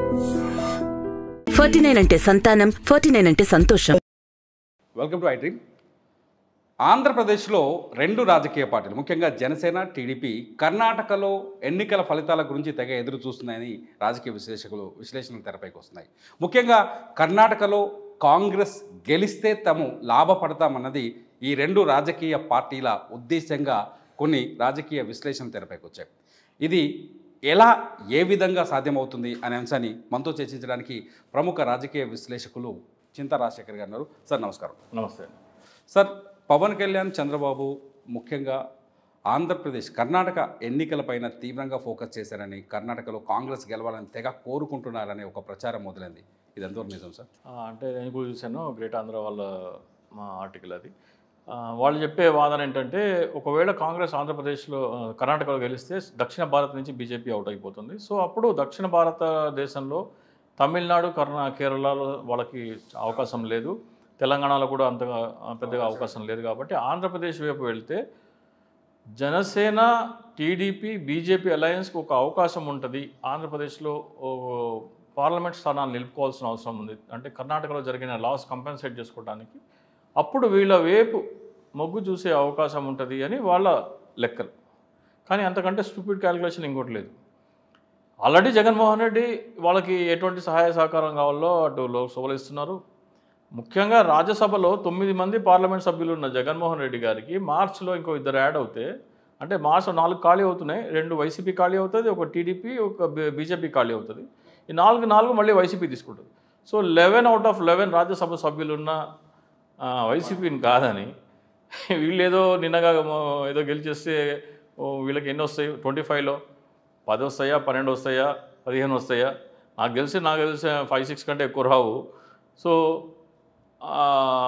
Forty nine అంటే సంతానం forty nine అంటే సంతోషం వెల్కమ్ టు ఐ డ్రీమ్ ఆంధ్రప్రదేశ్లో రెండు రాజకీయ పార్టీలు ముఖ్యంగా జనసేన టీడీపీ కర్ణాటకలో ఎన్నికల ఫలితాల గురించి తెగ ఎదురు చూస్తున్నాయని రాజకీయ విశ్లేషకులు విశ్లేషణలు తెరపైకి వస్తున్నాయి ముఖ్యంగా కర్ణాటకలో కాంగ్రెస్ గెలిస్తే తాము లాభపడతామన్నది ఈ రెండు రాజకీయ పార్టీల ఉద్దేశంగా కొన్ని రాజకీయ విశ్లేషణలు తెరపైకి వచ్చాయి ఇది ఎలా ఏ విధంగా సాధ్యమవుతుంది అనే అంశాన్ని మనతో చర్చించడానికి ప్రముఖ రాజకీయ విశ్లేషకులు చింతా రాజశేఖర్ గారు ఉన్నారు సార్ నమస్కారం నమస్తే సార్ పవన్ కళ్యాణ్ చంద్రబాబు ముఖ్యంగా ఆంధ్రప్రదేశ్ కర్ణాటక ఎన్నికలపైన తీవ్రంగా ఫోకస్ చేశారని కర్ణాటకలో కాంగ్రెస్ గెలవాలని తెగ కోరుకుంటున్నారనే ఒక ప్రచారం మొదలైంది ఇది ఎంతవరకు నిజం సార్ ఆ, అంటే నేను కూడా చూశాను గ్రేట్ ఆంధ్ర వాళ్ళ మా ఆర్టికల్ అది ఆ, వాళ్ళు చెప్పే వాదన ఏంటంటే ఒకవేళ కాంగ్రెస్ ఆంధ్రప్రదేశ్లో ఆ, కర్ణాటకలో గెలిస్తే దక్షిణ భారత్ నుంచి బీజేపీ అవుట్ అయిపోతుంది సో అప్పుడు దక్షిణ భారతదేశంలో తమిళనాడు కర్ణా కేరళలో వాళ్ళకి అవకాశం లేదు తెలంగాణలో కూడా అంతగా ఆ, పెద్దగా అవకాశం లేదు కాబట్టి ఆంధ్రప్రదేశ్ వైపు వెళ్తే జనసేన టీడీపీ బీజేపీ అలయన్స్కి ఒక అవకాశం ఉంటుంది ఆంధ్రప్రదేశ్లో ఓ పార్లమెంట్ స్థానాలు నిలుపుకోవాల్సిన అవసరం ఉంది అంటే కర్ణాటకలో జరిగిన లాస్ కంపెన్సేట్ చేసుకోవడానికి అప్పుడు వీళ్ళ వైపు మొగ్గు చూసే అవకాశం ఉంటుంది అని వాళ్ళ లెక్కలు కానీ అంతకంటే స్టూపిడ్ క్యాలిక్యులేషన్ ఇంకోటి లేదు ఆల్రెడీ జగన్మోహన్ రెడ్డి వాళ్ళకి ఎటువంటి సహాయ సహకారం కావాలో అటు లోక్సభలో ఇస్తున్నారు ముఖ్యంగా రాజ్యసభలో తొమ్మిది మంది పార్లమెంట్ సభ్యులు ఉన్న జగన్మోహన్ రెడ్డి గారికి మార్చిలో ఇంకో ఇద్దరు యాడ్ అవుతే అంటే మార్చ్ నాలుగు ఖాళీ అవుతున్నాయి రెండు వైసీపీ ఖాళీ అవుతుంది ఒక టీడీపీ ఒక బీ- బీజేపీ ఖాళీ అవుతుంది ఈ నాలుగు నాలుగు మళ్ళీ వైసీపీ తీసుకుంటుంది so eleven out of eleven Rajya Sabha సభ్యులు ఉన్న ఆ, వైసీపీని కాదని వీళ్ళు ఏదో నిన్నగా మో- ఏదో గెలిచేస్తే ఓ, వీళ్ళకి ఎన్ని వస్తాయి ట్వంటీ ఫైవ్లో పది వస్తాయా పన్నెండు వస్తాయా పదిహేను వస్తాయా నాకు తెలిసి నాకు తెలిసి ఫైవ్ సిక్స్ కంటే ఎక్కువ రావు సో ఆ,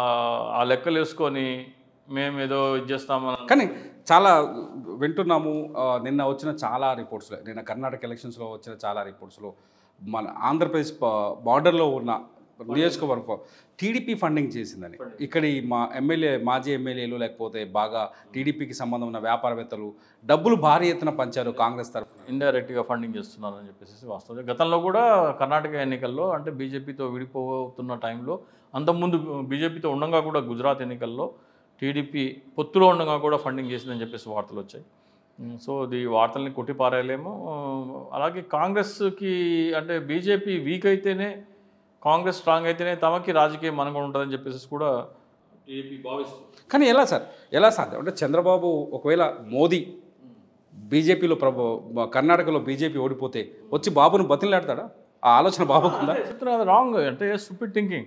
ఆ లెక్కలు వేసుకొని మేము ఏదో ఇది చేస్తామని కానీ చాలా వింటున్నాము ఆ, నిన్న వచ్చిన చాలా రిపోర్ట్స్లో నిన్న కర్ణాటక ఎలక్షన్స్లో వచ్చిన చాలా రిపోర్ట్స్లో మన ఆంధ్రప్రదేశ్ బార్డర్లో ఉన్న నియోజకవర్గం టీడీపీ ఫండింగ్ చేసిందని ఇక్కడ ఈ మా ఎమ్మెల్యే మాజీ ఎమ్మెల్యేలు లేకపోతే బాగా టీడీపీకి సంబంధం ఉన్న వ్యాపారవేత్తలు డబ్బులు భారీ ఎత్తున పంచారు కాంగ్రెస్ తరఫున ఇండైరెక్ట్గా ఫండింగ్ చేస్తున్నారని చెప్పేసి వాస్తవం గతంలో కూడా కర్ణాటక ఎన్నికల్లో అంటే బీజేపీతో విడిపోతున్న టైంలో అంతకుముందు బీజేపీతో ఉండగా కూడా గుజరాత్ ఎన్నికల్లో టీడీపీ పొత్తులో ఉండగా కూడా ఫండింగ్ చేసిందని చెప్పేసి వార్తలు వచ్చాయి ఉమ్, సో ఇది వార్తల్ని కొట్టిపారేయలేము ఉమ్, అలాగే కాంగ్రెస్కి అంటే బీజేపీ వీక్ అయితేనే కాంగ్రెస్ స్ట్రాంగ్ అయితేనే తమకి రాజకీయ మనుగడ ఉంటుందని చెప్పేసి కూడా టీడీపీ భావిస్తుంది కానీ ఎలా సార్ ఎలా సాధ్యం అంటే చంద్రబాబు ఒకవేళ మోదీ బీజేపీలో ప్రభు కర్ణాటకలో బీజేపీ ఓడిపోతే వచ్చి బాబును బతిలాడతాడా ఆ ఆలోచన బాబుకుందా చెప్తున్నా రాంగ్ అంటే స్టూపిడ్ థింకింగ్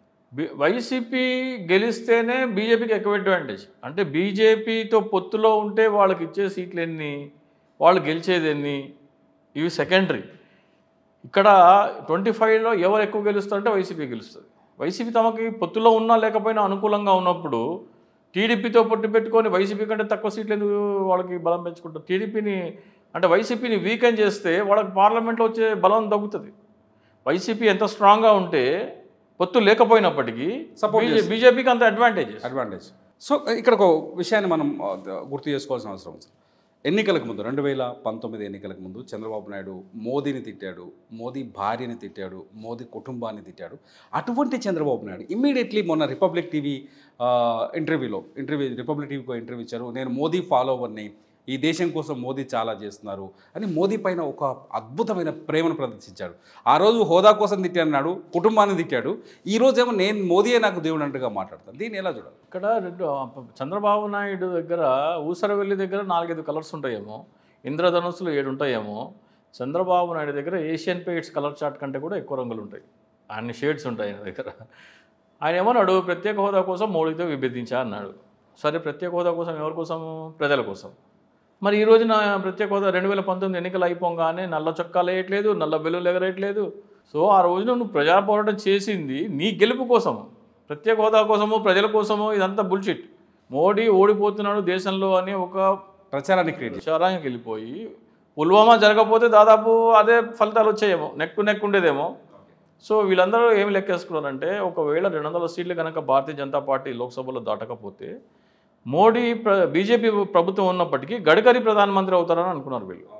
వైసీపీ గెలిస్తేనే బీజేపీకి ఎక్కువ అడ్వాంటేజ్ అంటే బీజేపీతో పొత్తులో ఉంటే వాళ్ళకి ఇచ్చే సీట్లు ఎన్ని వాళ్ళు గెలిచేది ఎన్ని ఇవి సెకండరీ ఇక్కడ ట్వంటీ ఫైవ్లో ఎవరు ఎక్కువ గెలుస్తారంటే వైసీపీ గెలుస్తుంది వైసీపీ తమకి పొత్తులో ఉన్నా లేకపోయినా అనుకూలంగా ఉన్నప్పుడు టీడీపీతో పొట్టు పెట్టుకొని వైసీపీ కంటే తక్కువ సీట్లు ఎందుకు వాళ్ళకి బలం పెంచుకుంటారు టీడీపీని అంటే వైసీపీని వీకెండ్ చేస్తే వాళ్ళకి పార్లమెంట్లో వచ్చే బలం తగ్గుతుంది వైసీపీ ఎంత స్ట్రాంగ్గా ఉంటే పొత్తు లేకపోయినప్పటికీ Support బీజే- చేస్తుంది. బీజేపీకి అంత అడ్వాంటేజ్ అడ్వాంటేజ్ సో ఇక్కడ ఒక విషయాన్ని మనం ఆ, గుర్తు చేసుకోవాల్సిన అవసరం ఉంది ఎన్నికలకు ముందు రెండు వేల పంతొమ్మిది ఎన్నికలకు ముందు చంద్రబాబు నాయుడు మోదీని తిట్టాడు మోదీ భార్యని తిట్టాడు మోదీ కుటుంబాన్ని తిట్టాడు అటువంటి చంద్రబాబు నాయుడు ఇమ్మీడియట్లీ మొన్న రిపబ్లిక్ టీవీ ఇంటర్వ్యూలో ఇంటర్వ్యూ రిపబ్లిక్ టీవీకి ఇంటర్వ్యూ ఇచ్చారు నేను మోదీ ఫాలోవర్ని ఈ దేశం కోసం మోదీ చాలా చేస్తున్నారు అని మోదీ పైన ఒక అద్భుతమైన ప్రేమను ప్రదర్శించాడు ఆ రోజు హోదా కోసం తిట్టాడు కుటుంబాన్ని తిట్టాడు ఈ రోజేమో నేను మోదీయే నాకు దేవుడు అంటగా మాట్లాడతాను దీన్ని ఎలా చూడాలి ఇక్కడ రెండు ఆ, ప- చంద్రబాబు నాయుడు దగ్గర ఊసరవెల్లి దగ్గర నాలుగైదు కలర్స్ ఉంటాయేమో ఇంద్రధనుస్సులు ఏడు ఉంటాయేమో చంద్రబాబు నాయుడు దగ్గర ఏషియన్ పెయింట్స్ కలర్ చార్ట్ కంటే కూడా ఎక్కువ రంగులు ఉంటాయి అన్ని షేడ్స్ ఉంటాయి ఆయన దగ్గర ఆయన ఏమన్నాడు ప్రత్యేక హోదా కోసం మోడీతో విభేదించా అన్నాడు సరే ప్రత్యేక హోదా కోసం ఎవరి కోసం ప్రజల కోసం మరి ఈ రోజున ప్రత్యేక హోదా రెండు వేల పంతొమ్మిది ఎన్నికలు అయిపోగానే నల్ల చొక్కాలు వేయట్లేదు నల్ల బెల్లులు ఎగరేయట్లేదు సో ఆ రోజున నువ్వు ప్రజా పోరాటం చేసింది నీ గెలుపు కోసం ప్రత్యేక హోదా కోసమో ప్రజల కోసమో ఇదంతా బుల్షిట్ మోడీ ఓడిపోతున్నాడు దేశంలో అని ఒక ప్రచారాన్ని క్రియేట్ ప్రచారానికి వెళ్ళిపోయి పుల్వామా జరగకపోతే దాదాపు అదే ఫలితాలు వచ్చాయేమో నెక్ టు నెక్ ఉండేదేమో సో వీళ్ళందరూ ఏం లెక్కేసుకున్నారంటే ఒకవేళ రెండు వందల సీట్లు కనుక భారతీయ జనతా పార్టీ లోక్సభలో దాటకపోతే మోడీ ప్ర బీజేపీ ప్రభుత్వం ఉన్నప్పటికీ గడ్కరీ ప్రధానమంత్రి అవుతారని అనుకున్నారు వీళ్ళు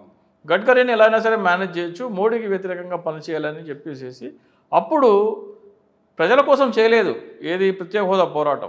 గడ్కరీని ఎలా అయినా సరే మేనేజ్ చేయొచ్చు మోడీకి వ్యతిరేకంగా పనిచేయాలని చెప్పేసేసి అప్పుడు ప్రజల కోసం చేయలేదు ఏది ప్రత్యేక హోదా పోరాటం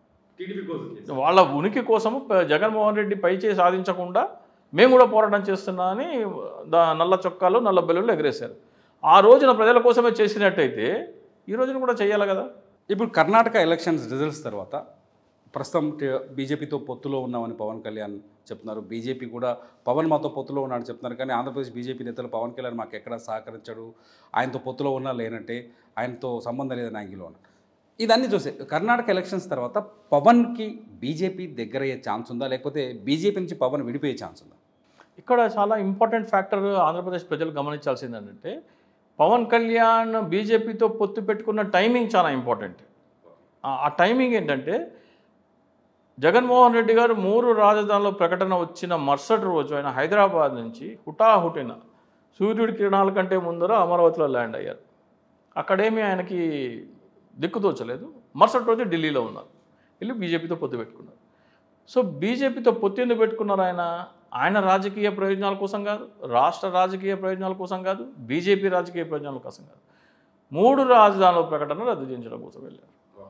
వాళ్ళ ఉనికి కోసము ప- జగన్మోహన్ రెడ్డి పైచే సాధించకుండా మేము కూడా పోరాటం చేస్తున్నా అని దా నల్ల చొక్కాలు నల్ల బెల్లులు ఎగరేశారు ఆ రోజున ప్రజల కోసమే చేసినట్టయితే ఈ రోజున కూడా చేయాలి కదా ఇప్పుడు కర్ణాటక ఎలక్షన్స్ రిజల్ట్స్ తర్వాత ప్రస్తుతం టి- బీజేపీతో పొత్తులో ఉన్నామని పవన్ కళ్యాణ్ చెప్తున్నారు బీజేపీ కూడా పవన్ మాతో పొత్తులో ఉన్నాడని చెప్తున్నారు కానీ ఆంధ్రప్రదేశ్ బీజేపీ నేతలు పవన్ కళ్యాణ్ మాకు ఎక్కడ సహకరించడు ఆయనతో పొత్తులో ఉన్నా లేనంటే ఆయనతో సంబంధం లేదని యాంగిలో ఉన్నారు ఇదన్నీ చూసే కర్ణాటక ఎలక్షన్స్ తర్వాత పవన్కి బీజేపీ దగ్గర అయ్యే ఛాన్స్ ఉందా లేకపోతే బీజేపీ నుంచి పవన్ విడిపోయే ఛాన్స్ ఉందా ఇక్కడ చాలా ఇంపార్టెంట్ ఫ్యాక్టర్ ఆంధ్రప్రదేశ్ ప్రజలు గమనించాల్సింది ఏంటంటే పవన్ కళ్యాణ్ బీజేపీతో పొత్తు పెట్టుకున్న టైమింగ్ చాలా ఇంపార్టెంట్ ఆ- ఆ టైమింగ్ ఏంటంటే జగన్మోహన్ రెడ్డి గారు మూడు రాజధానుల ప్రకటన వచ్చిన మరుసటి రోజు ఆయన హైదరాబాద్ నుంచి హుటాహుటిన సూర్యుడి కిరణాల కంటే ముందర అమరావతిలో ల్యాండ్ అయ్యారు అక్కడేమీ ఆయనకి దిక్కుతోచలేదు మరుసటి రోజు ఢిల్లీలో ఉన్నారు వెళ్ళి బీజేపీతో పొత్తు పెట్టుకున్నారు సో బీజేపీతో పొత్తు ఎందుకు పెట్టుకున్నారు ఆయన ఆయన రాజకీయ ప్రయోజనాల కోసం కాదు రాష్ట్ర రాజకీయ ప్రయోజనాల కోసం కాదు బీజేపీ రాజకీయ ప్రయోజనాల కోసం కాదు మూడు రాజధానుల ప్రకటన రద్దు చేయించడం కోసం వెళ్ళారు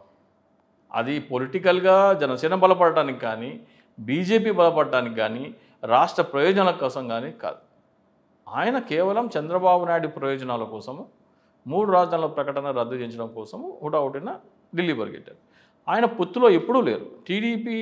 అది పొలిటికల్గా జనసేన బలపడటానికి కానీ బీజేపీ బలపడటానికి కానీ రాష్ట్ర ప్రయోజనాల కోసం కానీ కాదు ఆయన కేవలం చంద్రబాబు నాయుడు ప్రయోజనాల కోసము మూడు రాజధానుల ప్రకటన రద్దు చేయించడం కోసము హుటాహుటిన ఢిల్లీ పరిగెట్టారు ఆయన పొత్తులో ఎప్పుడూ లేరు టీడీపీ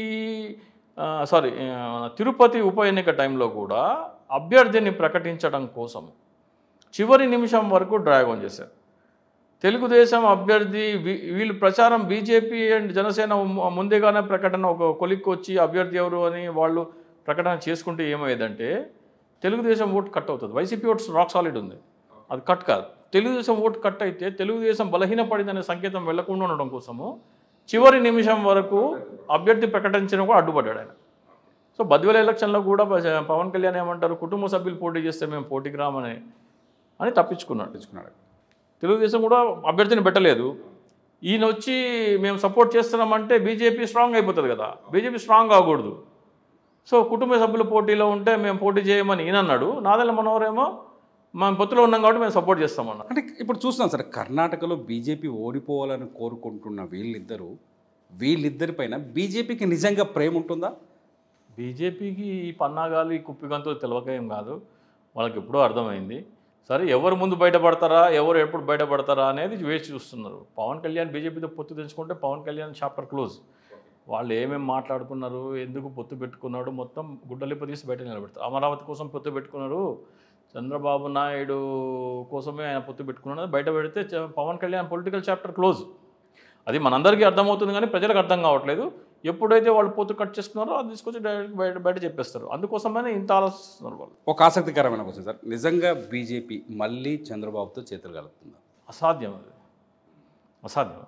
సారీ తిరుపతి ఉప ఎన్నిక టైంలో కూడా అభ్యర్థిని ప్రకటించడం కోసము చివరి నిమిషం వరకు డ్రాగ్ ఆన్ చేశారు తెలుగుదేశం అభ్యర్థి వీ- వీళ్ళు ప్రచారం బీజేపీ అండ్ జనసేన ము- ముందుగానే ప్రకటన ఒక కొలిక్కి వచ్చి అభ్యర్థి ఎవరు అని వాళ్ళు ప్రకటన చేసుకుంటే ఏమయ్యేదంటే తెలుగుదేశం ఓటు కట్ అవుతుంది వైసీపీ ఓట్స్ రాక్ సాలిడ్ ఉంది అది కట్ కాదు తెలుగుదేశం ఓటు కట్ అయితే తెలుగుదేశం బలహీనపడిందనే సంకేతం వెళ్లకుండా ఉండడం కోసము చివరి నిమిషం వరకు అభ్యర్థి ప్రకటించడం కూడా అడ్డుపడ్డాడు ఆయన సో బద్వేల ఎలక్షన్లో కూడా ప- పవన్ కళ్యాణ్ ఏమంటారు కుటుంబ సభ్యులు పోటీ చేస్తే మేము పోటీకి రామని అని తప్పించుకున్నాడు తెచ్చుకున్నాడు తెలుగుదేశం కూడా అభ్యర్థిని పెట్టలేదు ఈయన వచ్చి మేము సపోర్ట్ చేస్తున్నామంటే బీజేపీ స్ట్రాంగ్ అయిపోతుంది కదా బీజేపీ స్ట్రాంగ్ కాకూడదు సో కుటుంబ సభ్యులు పోటీలో ఉంటే మేము పోటీ చేయమని ఈయన అన్నాడు నాదెల్ల మనోహరేమో మేము పొత్తులో ఉన్నాం కాబట్టి మేము సపోర్ట్ చేస్తామన్నారు అంటే ఇప్పుడు చూస్తున్నాం సార్ కర్ణాటకలో బీజేపీ ఓడిపోవాలని కోరుకుంటున్న వీళ్ళిద్దరూ వీళ్ళిద్దరి పైన బీజేపీకి నిజంగా ప్రేమ ఉంటుందా బీజేపీకి ఈ పన్నాగాలు ఈ కుప్పిగంతులు తెలియక ఏం కాదు వాళ్ళకి ఎప్పుడో అర్థమైంది సరే ఎవరు ముందు బయటపడతారా ఎవరు ఎప్పుడు బయటపడతారా అనేది వేచి చూస్తున్నారు పవన్ కళ్యాణ్ బీజేపీతో పొత్తు తెచ్చుకుంటే పవన్ కళ్యాణ్ చాప్టర్ క్లోజ్ వాళ్ళు ఏమేమి మాట్లాడుకున్నారు ఎందుకు పొత్తు పెట్టుకున్నాడు మొత్తం గుడ్డలిప్ప తీసి బయట నిలబెడతారు అమరావతి కోసం పొత్తు పెట్టుకున్నారు చంద్రబాబు నాయుడు కోసమే ఆయన పొత్తు పెట్టుకున్నాడు బయట పెడితే చ- Pawan Kalyan political chapter close అది మనందరికీ అర్థమవుతుంది కానీ ప్రజలకు అర్థం కావట్లేదు ఎప్పుడైతే వాళ్ళు పొత్తు కట్ చేస్తున్నారో అది తీసుకొచ్చి డైరెక్ట్ బయట బయట చెప్పేస్తారు అందుకోసమనే ఇంత ఆలోచిస్తున్నారు వాళ్ళు ఒక ఆసక్తికరమైన క్వశ్చన్ సార్ నిజంగా బీజేపీ మళ్ళీ చంద్రబాబుతో చేతులు కలుపుతుందా అసాధ్యం అది అసాధ్యం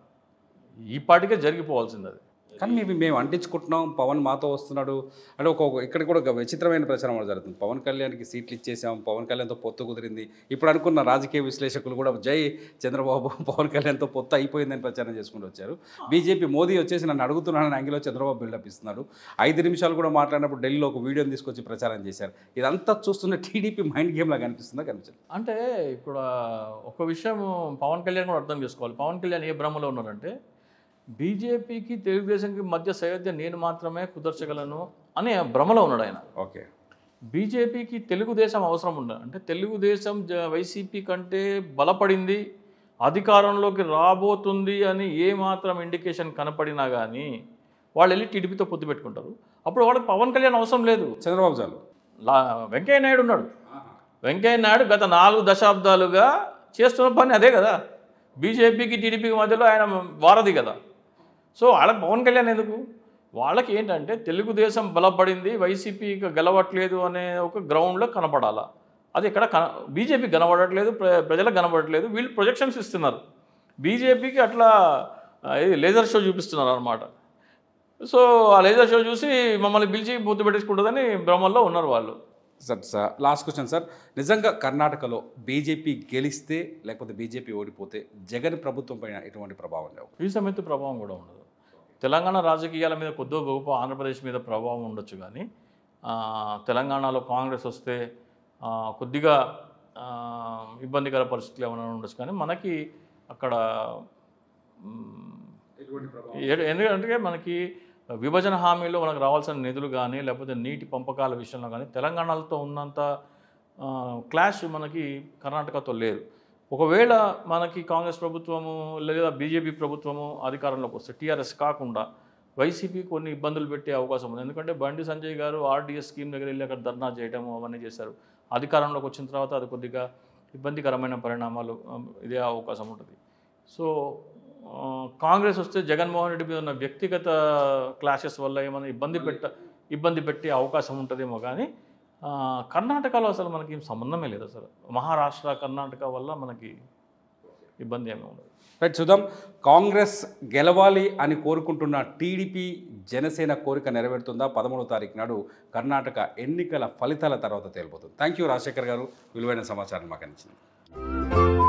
ఈ పాటికే జరిగిపోవాల్సింది అది కానీ మేము మేము అంటించుకుంటున్నాం పవన్ మాతో వస్తున్నాడు అంటే ఒక ఒక- ఇక్కడ కూడా ఒక విచిత్రమైన ప్రచారం కూడా జరుగుతుంది పవన్ కళ్యాణ్కి సీట్లు ఇచ్చేసాం పవన్ కళ్యాణ్తో పొత్తు కుదిరింది ఇప్పుడు అనుకున్న రాజకీయ విశ్లేషకులు కూడా జై చంద్రబాబు పవన్ కళ్యాణ్తో పొత్తు అయిపోయిందని ప్రచారం చేసుకుంటూ వచ్చారు బీజేపీ మోదీ వచ్చేసి నన్ను అడుగుతున్నానని యాంగిలో చంద్రబాబు బిల్డప్ ఇస్తున్నాడు ఐదు నిమిషాలు కూడా మాట్లాడినప్పుడు ఢిల్లీలో ఒక వీడియోని తీసుకొచ్చి ప్రచారం చేశారు ఇదంతా చూస్తున్న టీడీపీ మైండ్ గేమ్ లాగా అనిపిస్తుందా కనిపించదు అంటే ఇక్కడ ఒక విషయం పవన్ కళ్యాణ్ కూడా అర్థం చేసుకోవాలి పవన్ కళ్యాణ్ ఏ భ్రమలో ఉన్నారంటే బీజేపీకి తెలుగుదేశంకి మధ్య సయోధ్య నేను మాత్రమే కుదర్చగలను అనే భ్రమలో ఉన్నాడు ఆయన ఓకే బీజేపీకి తెలుగుదేశం అవసరం ఉండదు అంటే తెలుగుదేశం జ- వైసీపీ కంటే బలపడింది అధికారంలోకి రాబోతుంది అని ఏ మాత్రం ఇండికేషన్ కనపడినా కానీ వాళ్ళు వెళ్ళి టీడీపీతో పొత్తు పెట్టుకుంటారు అప్పుడు వాళ్ళకి పవన్ కళ్యాణ్ అవసరం లేదు చంద్రబాబు చాలు లా వెంకయ్య నాయుడు ఉన్నాడు వెంకయ్య నాయుడు గత నాలుగు దశాబ్దాలుగా చేస్తున్న పని అదే కదా బీజేపీకి టీడీపీకి మధ్యలో ఆయన వారధి కదా సో వాళ్ళకి పవన్ కళ్యాణ్ ఎందుకు వాళ్ళకి ఏంటంటే తెలుగుదేశం బలపడింది వైసీపీ ఇక గెలవట్లేదు అనే ఒక గ్రౌండ్లో కనపడాలా అది ఇక్కడ కన బీజేపీ కనబడట్లేదు ప్ర- ప్రజలకు కనబడట్లేదు వీళ్ళు ప్రొజెక్షన్స్ ఇస్తున్నారు బీజేపీకి అట్లా ఆ, ఇది లేజర్ షో చూపిస్తున్నారు అనమాట సో ఆ లేజర్ షో చూసి మమ్మల్ని పిలిచి బూతు పెట్టేసుకుంటుందని భ్రమల్లో ఉన్నారు వాళ్ళు sir sir last question sir నిజంగా కర్ణాటకలో బీజేపీ గెలిస్తే లేకపోతే బీజేపీ ఓడిపోతే జగన్ ప్రభుత్వం పైన ఎటువంటి ప్రభావం లేవు ఈ సమితి ప్రభావం కూడా ఉండదు తెలంగాణ రాజకీయాల మీద కొద్దో గొప్ప ఆంధ్రప్రదేశ్ మీద ప్రభావం ఉండొచ్చు కానీ ఆ, తెలంగాణలో కాంగ్రెస్ వస్తే ఆ, కొద్దిగా ఆ, ఇబ్బందికర పరిస్థితులు ఏమైనా ఉండొచ్చు కానీ మనకి అక్కడ మ్, ఏ- ఎందుకంటే మనకి విభజన హామీలో మనకు రావాల్సిన నిధులు కానీ లేకపోతే నీటి పంపకాల విషయంలో కానీ తెలంగాణతో ఉన్నంత ఆ, క్లాష్ మనకి కర్ణాటకతో లేదు ఒకవేళ మనకి కాంగ్రెస్ ప్రభుత్వము లేదా బీజేపీ ప్రభుత్వము అధికారంలోకి వస్తే టీఆర్ఎస్ కాకుండా వైసీపీ కొన్ని ఇబ్బందులు పెట్టే అవకాశం ఉంది ఎందుకంటే బండి సంజయ్ గారు ఆర్డీఎస్ స్కీమ్ దగ్గర వెళ్ళి అక్కడ ధర్నా చేయడం అవన్నీ చేశారు అధికారంలోకి వచ్చిన తర్వాత అది కొద్దిగా ఇబ్బందికరమైన పరిణామాలు ఆ, ఇదే అవకాశం ఉంటుంది సో ఆ, కాంగ్రెస్ వస్తే జగన్మోహన్ రెడ్డి మీద ఉన్న వ్యక్తిగత క్లాషెస్ వల్ల ఏమైనా ఇబ్బంది పెట్ట ఇబ్బంది పెట్టే అవకాశం ఉంటుందేమో కానీ ఆ, కర్ణాటకలో అసలు మనకి ఏం సంబంధమే లేదు అసలు మహారాష్ట్ర కర్ణాటక వల్ల మనకి ఇబ్బంది ఏమీ ఉండదు రైట్ చూద్దాం కాంగ్రెస్ గెలవాలి అని కోరుకుంటున్న టీడీపీ జనసేన కోరిక నెరవేరుతుందా పదమూడో తారీఖు నాడు కర్ణాటక ఎన్నికల ఫలితాల తర్వాత తేలిపోతుంది థ్యాంక్ యూ రాజశేఖర్ గారు విలువైన సమాచారం మాకు అందించింది